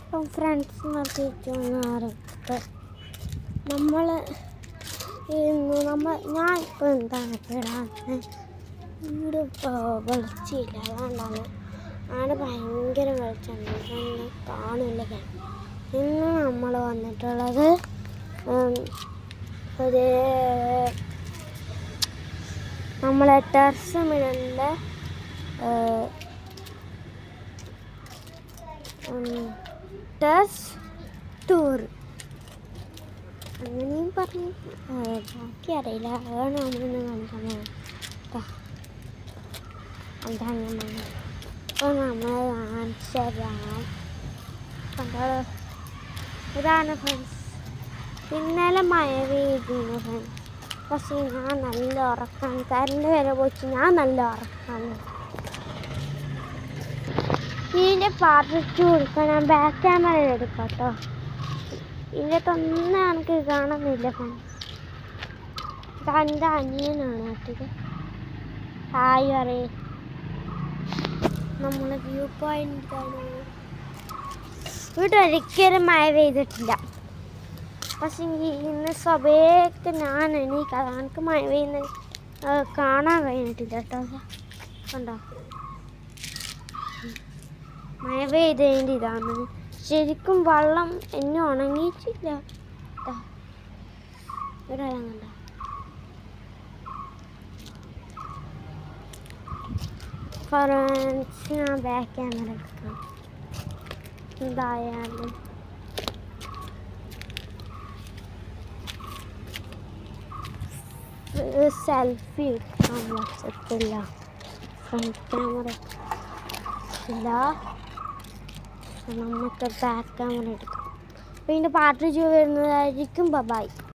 അപ്പം ഫ്രണ്ട്സിനൊക്കെ ചോദിച്ചു നമ്മൾ ഇന്ന് നമ്മൾ ഞാൻ ഇപ്പോൾ എന്താണ് ഇടാന്ന് വീട് വെളിച്ചില്ല അതുകൊണ്ടാണ് ആണ് ഭയങ്കര വെളിച്ചമാണ് ഇതൊന്നും കാണില്ല ഞാൻ ഇന്ന് നമ്മൾ വന്നിട്ടുള്ളത് ഉം, ഒരു നമ്മളെ ടെറസ് മിടലിൻ്റെ ടെസ് ടൂർ അങ്ങനെയും പറഞ്ഞു ആ, ബാക്കി അറിയില്ല അതാണ് നമ്മളിന്ന് കണ്ടത് കേട്ടോ അതാണ് നമ്മൾ അപ്പോൾ നമ്മൾ കാണിച്ചു തരാം കണ്ടോ ഇതാണ് ഫ്രണ്ട്സ് ഇന്നലെ മഴ പെയ്തിരുന്നു ഫ്രണ്ട്സ് പക്ഷേ ഞാൻ നല്ല ഉറക്കാണ് കരണ്ട് വരെ പോയിട്ട് ഞാൻ നല്ല ഉറക്കാണ് ഇതിൻ്റെ പാർട്ടിട്ട് കൊടുക്കാൻ ഞാൻ ബാക്ക് ക്യാമറ എടുക്കാം കേട്ടോ ഇതിൻ്റെ ഒന്നും എനിക്ക് കാണുന്നില്ല ഫ്രണ്ട്സ് ഇതെൻ്റെ അനിയനാണ് കേട്ടത് ഹായ് പറയേ നമ്മളെ വ്യൂ പോയിന്റ് ഇതാണ് ഇവിടെ ഒരിക്കലും മഴ പെയ്തിട്ടില്ല പക്ഷെ ഇന്ന് സ്വഭയൊക്കെ ഞാൻ എണീക്കാം എനിക്ക് മഴ പെയ്യുന്ന ആ, കാണാൻ കഴിഞ്ഞിട്ടില്ല കേട്ടോ കണ്ടോ മഴ പെയ്തതിൻ്റെ ഇതാണ് ശരിക്കും വെള്ളം എന്നെ ഉണങ്ങിയിട്ടില്ല ദാ, ഇവിടെ വെള്ളം കണ്ടോ ഫ്രണ്ട്സ് ഞാൻ ബാക്ക് ക്യാമറ എടുക്കാം എന്തായാലും സെൽഫി എടുക്കാൻ പറ്റത്തില്ല ഫ്രണ്ട് ക്യാമറ ഇല്ല നമുക്ക് ബാക്ക് ക്യാമറ എടുക്കാം അപ്പോൾ ഇതിൻ്റെ പാർട്ട് വ്യൂ വരുന്നതായിരിക്കും ബബായ്